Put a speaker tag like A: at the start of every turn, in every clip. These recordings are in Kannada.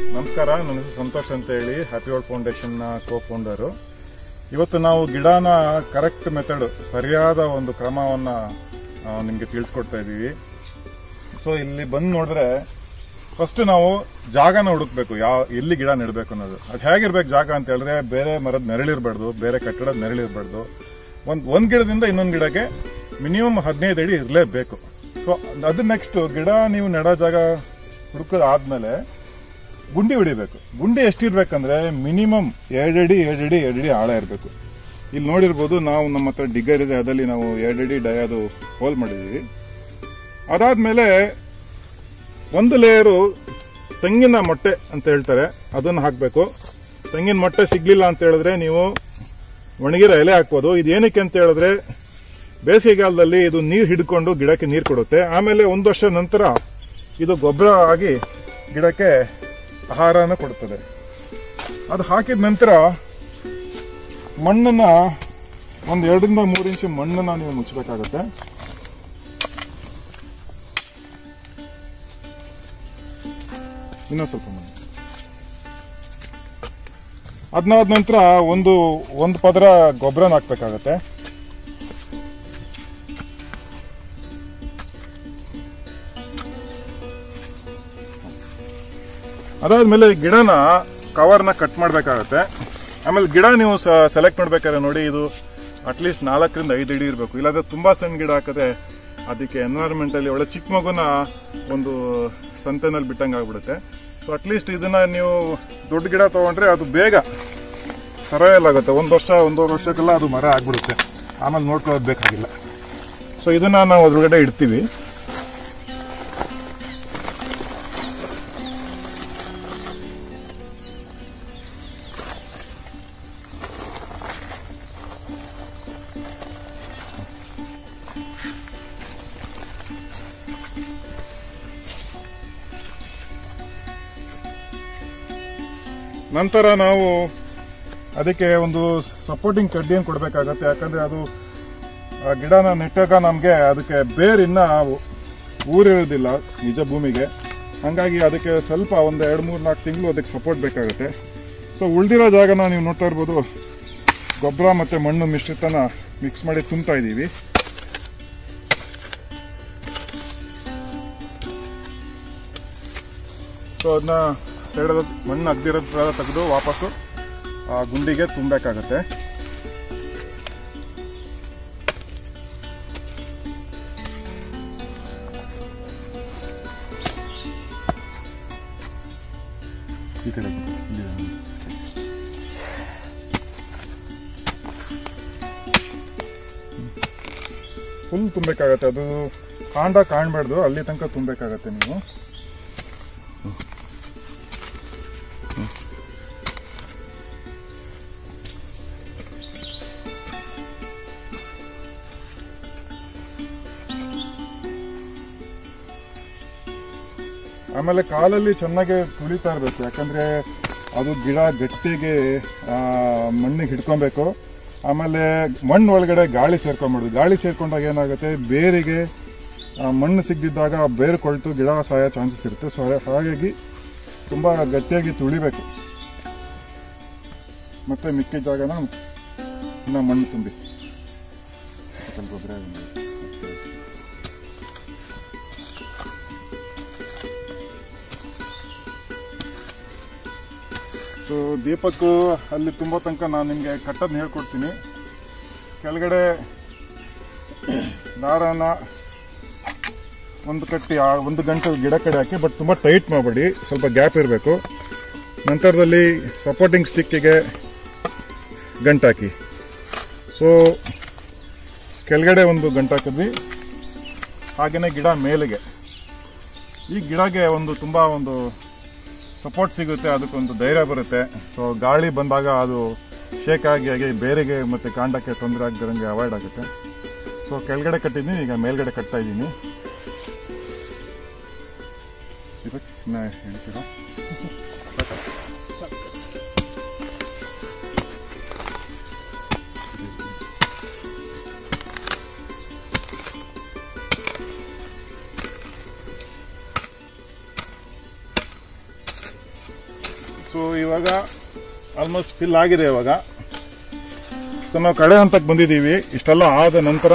A: ನಮಸ್ಕಾರ ನನ್ನ ಹೆಸರು ಸಂತೋಷ್ ಅಂತ ಹೇಳಿ ಹ್ಯಾಪಿ ವರ್ಲ್ಡ್ ಫೌಂಡೇಶನ್ನ ಕೋ ಫೌಂಡರು ಇವತ್ತು ನಾವು ಗಿಡನ ಕರೆಕ್ಟ್ ಮೆಥಡ್ ಸರಿಯಾದ ಒಂದು ಕ್ರಮವನ್ನು ನಿಮಗೆ ತಿಳಿಸ್ಕೊಡ್ತಾ ಇದ್ದೀವಿ ಸೊ ಇಲ್ಲಿ ಬಂದು ನೋಡಿದ್ರೆ ಫಸ್ಟ್ ನಾವು ಜಾಗನ ಹುಡುಕ್ಬೇಕು ಯಾವ ಎಲ್ಲಿ ಗಿಡ ನೆಡಬೇಕು ಅನ್ನೋದು ಅದು ಹೇಗಿರ್ಬೇಕು ಜಾಗ ಅಂತ ಹೇಳಿದ್ರೆ ಬೇರೆ ಮರದ ನೆರಳಿರ್ಬಾರ್ದು ಬೇರೆ ಕಟ್ಟಡದ ನೆರಳಿರ್ಬಾರ್ದು ಒಂದು ಒಂದು ಗಿಡದಿಂದ ಇನ್ನೊಂದು ಗಿಡಕ್ಕೆ ಮಿನಿಮಮ್ ಹದಿನೈದು ಅಡಿ ಇರಲೇಬೇಕು ಸೊ ಅದು ನೆಕ್ಸ್ಟ್ ಗಿಡ ನೀವು ನೆಡೋ ಜಾಗ ಹುಡುಕೋದಾದ್ಮೇಲೆ ಗುಂಡಿ ಹೊಡಿಬೇಕು ಗುಂಡಿ ಎಷ್ಟಿರ್ಬೇಕಂದ್ರೆ ಮಿನಿಮಮ್ ಎರಡಡಿ ಎರಡಡಿ ಎರಡಡಿ ಆಳ ಇರಬೇಕು ಇಲ್ಲಿ ನೋಡಿರ್ಬೋದು ನಾವು ನಮ್ಮ ಹತ್ರ ಡಿಗ್ಗರ್ ಇದೆ ಅದರಲ್ಲಿ ನಾವು ಎರಡಡಿ ಡಯದು ಹೋಲ್ ಮಾಡಿದ್ದೀವಿ ಅದಾದ್ಮೇಲೆ ಒಂದು ಲೇಯರು ತೆಂಗಿನ ಮೊಟ್ಟೆ ಅಂತ ಹೇಳ್ತಾರೆ ಅದನ್ನು ಹಾಕಬೇಕು ತೆಂಗಿನ ಮೊಟ್ಟೆ ಸಿಗ್ಲಿಲ್ಲ ಅಂತ ಹೇಳಿದ್ರೆ ನೀವು ಒಣಗಿರೋ ಎಲೆ ಹಾಕ್ಬೋದು ಇದು ಏನಕ್ಕೆ ಅಂತ ಹೇಳಿದ್ರೆ ಬೇಸಿಗೆಗಾಲದಲ್ಲಿ ಇದು ನೀರು ಹಿಡ್ಕೊಂಡು ಗಿಡಕ್ಕೆ ನೀರು ಕೊಡುತ್ತೆ ಆಮೇಲೆ ಒಂದು ವರ್ಷ ನಂತರ ಇದು ಗೊಬ್ಬರ ಆಗಿ ಗಿಡಕ್ಕೆ ಆಹಾರನ ಕೊಡುತ್ತದೆ ಅದು ಹಾಕಿದ ನಂತರ ಮಣ್ಣನ್ನ ಒಂದು ಎರಡರಿಂದ ಮೂರು ಇಂಚು ಮಣ್ಣನ್ನ ನೀವು ಮುಚ್ಚಬೇಕಾಗುತ್ತೆ ಇನ್ನೂ ಸ್ವಲ್ಪ ಮಣ್ಣು ಅದಾದ ನಂತರ ಒಂದು ಒಂದು ಪದರ ಗೊಬ್ಬರನ ಹಾಕ್ಬೇಕಾಗತ್ತೆ ಅದಾದ್ಮೇಲೆ ಗಿಡನ ಕವರ್ನ ಕಟ್ ಮಾಡಬೇಕಾಗತ್ತೆ ಆಮೇಲೆ ಗಿಡ ನೀವು ಸೆಲೆಕ್ಟ್ ಮಾಡ್ಬೇಕಾದ್ರೆ ನೋಡಿ ಇದು ಅಟ್ಲೀಸ್ಟ್ ನಾಲ್ಕರಿಂದ ಐದು ಅಡಿ ಇರಬೇಕು ಇಲ್ಲಾಂದ್ರೆ ತುಂಬಾ ಸಣ್ಣ ಗಿಡ ಹಾಕಿದ್ರೆ ಅದಕ್ಕೆ ಎನ್ವೈರನ್ಮೆಂಟಲ್ಲಿ ಒಳ್ಳೆ ಚಿಕ್ಕ ಮಗುನ ಒಂದು ಸಂತೆನಲ್ಲಿ ಬಿಟ್ಟಂಗೆ ಆಗ್ಬಿಡುತ್ತೆ ಸೊ ಅಟ್ಲೀಸ್ಟ್ ಇದನ್ನ ನೀವು ದೊಡ್ಡ ಗಿಡ ತಗೊಂಡ್ರೆ ಅದು ಬೇಗ ಸರಯಲ್ ಆಗುತ್ತೆ ಒಂದು ವರ್ಷ ಒಂದೂವರೆ ವರ್ಷಕ್ಕೆಲ್ಲ ಅದು ಮರ ಆಗ್ಬಿಡುತ್ತೆ ಆಮೇಲೆ ನೋಡ್ಕೊಳ್ಳೋದು ಬೇಕಾಗಿಲ್ಲ ಸೊ ಇದನ್ನ ನಾವು ಅದ್ರೊಳಗಡೆ ಇಡ್ತೀವಿ ನಂತರ ನಾವು ಅದಕ್ಕೆ ಒಂದು ಸಪೋರ್ಟಿಂಗ್ ಚಡ್ಡಿಯನ್ನು ಕೊಡಬೇಕಾಗತ್ತೆ ಯಾಕಂದ್ರೆ ಅದು ಆ ಗಿಡನ ನೆಟ್ಟಾಗ ನಮಗೆ ಅದಕ್ಕೆ ಬೇರಿನ್ನ ಊರಿರೋದಿಲ್ಲ ನಿಜ ಭೂಮಿಗೆ ಹಾಗಾಗಿ ಅದಕ್ಕೆ ಸ್ವಲ್ಪ ಒಂದು ಎರಡು ಮೂರು ನಾಲ್ಕು ತಿಂಗಳು ಅದಕ್ಕೆ ಸಪೋರ್ಟ್ ಬೇಕಾಗುತ್ತೆ ಸೊ ಉಳಿದಿರೋ ಜಾಗನ ನೀವು ನೋಡ್ತಾ ಇರ್ಬೋದು ಗೊಬ್ಬರ ಮತ್ತು ಮಣ್ಣು ಮಿಶ್ರಿತನ ಮಿಕ್ಸ್ ಮಾಡಿ ತುಂಬ್ತಾ ಇದ್ದೀವಿ ಸೊ ಅದನ್ನ ಸೈಡದ ಮಣ್ಣು ಅಗ್ದಿರೋದ್ರ ತೆಗೆದು ವಾಪಸ್ಸು ಆ ಗುಂಡಿಗೆ ತುಂಬಬೇಕಾಗತ್ತೆ ಈ ಕಡೆ ಇಲ್ಲಿ. ಫುಲ್ ತುಂಬಬೇಕಾಗತ್ತೆ ಅದು ಕಾಂಡ ಕಾಣ್ಬಾರ್ದು ಅಲ್ಲಿ ತನಕ ತುಂಬಬೇಕಾಗತ್ತೆ ನೀವು ಆಮೇಲೆ ಕಾಲಲ್ಲಿ ಚೆನ್ನಾಗಿ ತುಳಿತಾ ಇರಬೇಕು ಯಾಕಂದ್ರೆ ಅದು ಗಿಡ ಗಟ್ಟಿಗೆ ಆ, ಮಣ್ಣಿಗೆ ಹಿಡ್ಕೊಬೇಕು ಆಮೇಲೆ ಮಣ್ಣು ಒಳಗಡೆ ಗಾಳಿ ಸೇರ್ಕೊಂಡ್ಬಿಡುದು ಗಾಳಿ ಸೇರ್ಕೊಂಡಾಗ ಏನಾಗುತ್ತೆ ಬೇರಿಗೆ ಆ, ಮಣ್ಣು ಸಿಗದಿದ್ದಾಗ ಬೇರು ಕೊಳ್ತು ಗಿಡ ಸಾಯೋ ಚಾನ್ಸಸ್ ಇರುತ್ತೆ ಸೊ ಹಾಗಾಗಿ ತುಂಬ ಗಟ್ಟಿಯಾಗಿ ತುಳಿಬೇಕು ಮತ್ತೆ ಮಿಕ್ಕಿ ಜಾಗನ ಇನ್ನ ಮಣ್ಣು ತುಂಬಿ ಸ್ವಲ್ಪ ಗೊಬ್ಬರ ಒಂದು. ಸೊ ದೀಪಕ್ಕೂ ಅಲ್ಲಿ ತುಂಬೋ ತನಕ ನಾನು ನಿಮಗೆ ಕಟ್ಟೋದನ್ನ ಹೇಳ್ಕೊಡ್ತೀನಿ ಕೆಳಗಡೆ ದಾರನ ಒಂದು ಕಟ್ಟಿ ಆ ಒಂದು ಗಂಟೆ ಗಿಡ ಕಡೆ ಹಾಕಿ ಬಟ್ ತುಂಬ ಟೈಟ್ ಮಾಡಬೇಡಿ ಸ್ವಲ್ಪ ಗ್ಯಾಪ್ ಇರಬೇಕು ನಂತರದಲ್ಲಿ ಸಪೋರ್ಟಿಂಗ್ ಸ್ಟಿಕ್ಕಿಗೆ ಗಂಟು ಹಾಕಿ ಸೊ ಕೆಳಗಡೆ ಒಂದು ಗಂಟು ಹಾಕಿದ್ವಿ ಹಾಗೆಯೇ ಗಿಡ ಮೇಲೆಗೆ ಈ ಗಿಡಗೆ ಒಂದು ತುಂಬ ಒಂದು ಸಪೋರ್ಟ್ ಸಿಗುತ್ತೆ ಅದಕ್ಕೊಂದು ಧೈರ್ಯ ಬರುತ್ತೆ ಸೊ ಗಾಳಿ ಬಂದಾಗ ಅದು ಶೇಕ್ ಆಗಿ ಆಗಿ ಬೇರೆಗೆ ಮತ್ತು ಕಾಂಡಕ್ಕೆ ತೊಂದರೆ ಆಗದಂಗೆ ಅವಾಯ್ಡ್ ಆಗುತ್ತೆ ಸೊ ಕೆಳಗಡೆ ಕಟ್ಟಿದ್ದೀನಿ ಈಗ ಮೇಲ್ಗಡೆ ಕಟ್ತಾ ಇದ್ದೀನಿ ಇದಕ್ಕೆ ಇನ್ನ ಹೇಳ್ತೀರಾ ಸೊ ಇವಾಗ ಆಲ್ಮೋಸ್ಟ್ ಫಿಲ್ ಆಗಿದೆ ಇವಾಗ ಸೊ ನಾವು ಕಡೆ ಹಂತಕ್ಕೆ ಬಂದಿದ್ದೀವಿ ಇಷ್ಟೆಲ್ಲ ಆದ ನಂತರ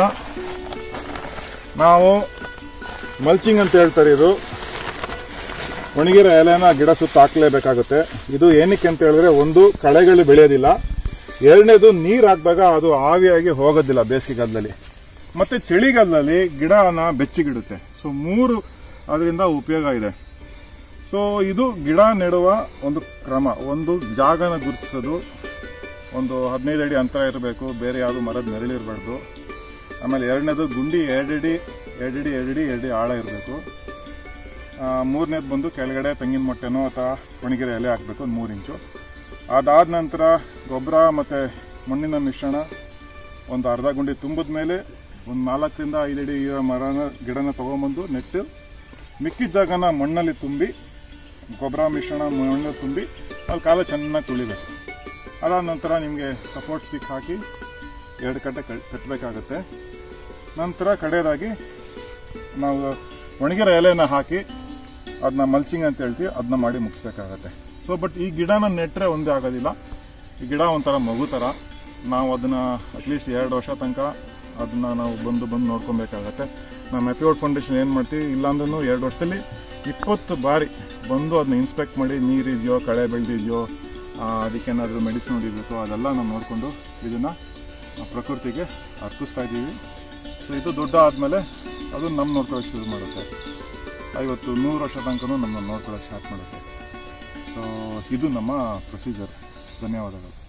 A: ನಾವು ಮಲ್ಚಿಂಗ್ ಅಂತ ಹೇಳ್ತಾರೆ ಇದು ಒಣಗಿರೋ ಎಲೆನ ಗಿಡ ಸುತ್ತ ಹಾಕ್ಲೇಬೇಕಾಗುತ್ತೆ ಇದು ಏನಕ್ಕೆ ಅಂತ ಹೇಳಿದ್ರೆ ಒಂದು ಕಳೆಗಳು ಬೆಳೆಯೋದಿಲ್ಲ ಎರಡನೇದು ನೀರು ಹಾಕಿದಾಗ ಅದು ಆವಿಯಾಗಿ ಹೋಗೋದಿಲ್ಲ ಬೇಸಿಗೆಗಾಲದಲ್ಲಿ ಮತ್ತೆ ಚಳಿಗಾಲದಲ್ಲಿ ಗಿಡನ ಬೆಚ್ಚಗಿಡುತ್ತೆ ಸೊ ಮೂರು ಅದರಿಂದ ಉಪಯೋಗ ಇದೆ ಸೊ ಇದು ಗಿಡ ನೆಡುವ ಒಂದು ಕ್ರಮ ಒಂದು ಜಾಗನ ಗುರುತಿಸೋದು ಒಂದು ಹದಿನೈದು ಅಡಿ ಅಂತರ ಇರಬೇಕು ಬೇರೆ ಯಾವುದು ಮರದ ನೆರಳಿರಬಾರ್ದು ಆಮೇಲೆ ಎರಡನೇದು ಗುಂಡಿ ಎರಡಡಿ ಎರಡಡಿ ಎರಡಡಿ ಎರಡಿ ಆಳ ಇರಬೇಕು ಮೂರನೇದು ಬಂದು ಕೆಳಗಡೆ ತೆಂಗಿನ ಮೊಟ್ಟೆನೋ ಅಥವಾ ಒಣಗಿರೋ ಎಲೆ ಹಾಕಬೇಕು ಒಂದು ಮೂರು ಇಂಚು ಅದಾದ ನಂತರ ಗೊಬ್ಬರ ಮತ್ತು ಮಣ್ಣಿನ ಮಿಶ್ರಣ ಒಂದು ಅರ್ಧ ಗುಂಡಿ ತುಂಬಿದ ಮೇಲೆ ಒಂದು ನಾಲ್ಕರಿಂದ ಐದು ಅಡಿ ಇರೋ ಮರನ ಗಿಡನ ತೊಗೊಂಬಂದು ನೆಟ್ಟು ಮಿಕ್ಕಿದ ಜಾಗನ ಮಣ್ಣಲ್ಲಿ ತುಂಬಿ ಗೊಬ್ಬರ ಮಿಶ್ರಣ ಮಣ್ಣು ತುಂಬಿ ಅಲ್ಲಿ ಕಾಲ ಚೆನ್ನಾಗಿ ತುಳಿಬೇಕು ಅದಾದ ನಂತರ ನಿಮಗೆ ಸಪೋರ್ಟ್ ಸ್ಟಿಕ್ ಹಾಕಿ ಎರಡು ಕಟ್ಟೆ ಕಟ್ಟಬೇಕಾಗತ್ತೆ ನಂತರ ಕಡೆಯದಾಗಿ ನಾವು ಒಣಗಿರೋ ಎಲೆನ ಹಾಕಿ ಅದನ್ನ ಮಲ್ಚಿಂಗ್ ಅಂತ ಹೇಳ್ತೀವಿ ಅದನ್ನ ಮಾಡಿ ಮುಗಿಸ್ಬೇಕಾಗತ್ತೆ ಸೊ ಬಟ್ ಈ ಗಿಡನ ನೆಟ್ಟರೆ ಒಂದೇ ಆಗೋದಿಲ್ಲ ಈ ಗಿಡ ಒಂಥರ ಮಗು ಥರ ನಾವು ಅದನ್ನ ಅಟ್ಲೀಸ್ಟ್ ಎರಡು ವರ್ಷ ತನಕ ಅದನ್ನ ನಾವು ಬಂದು ಬಂದು ನೋಡ್ಕೊಬೇಕಾಗತ್ತೆ ನಮ್ಮ ಎಪಿಯೋಡ್ ಫೌಂಡೇಶನ್ ಏನು ಮಾಡ್ತೀವಿ ಇಲ್ಲಾಂದ್ರೂ ಎರಡು ವರ್ಷದಲ್ಲಿ ಇಪ್ಪತ್ತು ಬಾರಿ ಬಂದು ಅದನ್ನ ಇನ್ಸ್ಪೆಕ್ಟ್ ಮಾಡಿ ನೀರಿದೆಯೋ ಕಳೆ ಬೆಳೆದಿದೆಯೋ ಅದಕ್ಕೇನಾದರೂ ಮೆಡಿಸಿನ್ ಹೊಡಿಬೇಕು ಅದೆಲ್ಲ ನಾವು ನೋಡಿಕೊಂಡು ಇದನ್ನು ಪ್ರಕೃತಿಗೆ ಅರ್ಪಿಸ್ತಾ ಇದ್ದೀವಿ ಸೊ ಇದು ದೊಡ್ಡ ಆದಮೇಲೆ ಅದು ನಮ್ಮ ನೋಡ್ಕೊಳ್ಳೋಕೆ ಶುರು ಮಾಡುತ್ತೆ ಐವತ್ತು ನೂರು ವರ್ಷ ತನಕ ನಮ್ಮನ್ನು ನೋಡ್ಕೊಳ್ಳೋಕೆ ಸ್ಟಾರ್ಟ್ ಮಾಡುತ್ತೆ ಸೊ ಇದು ನಮ್ಮ ಪ್ರೊಸೀಜರ್ ಧನ್ಯವಾದಗಳು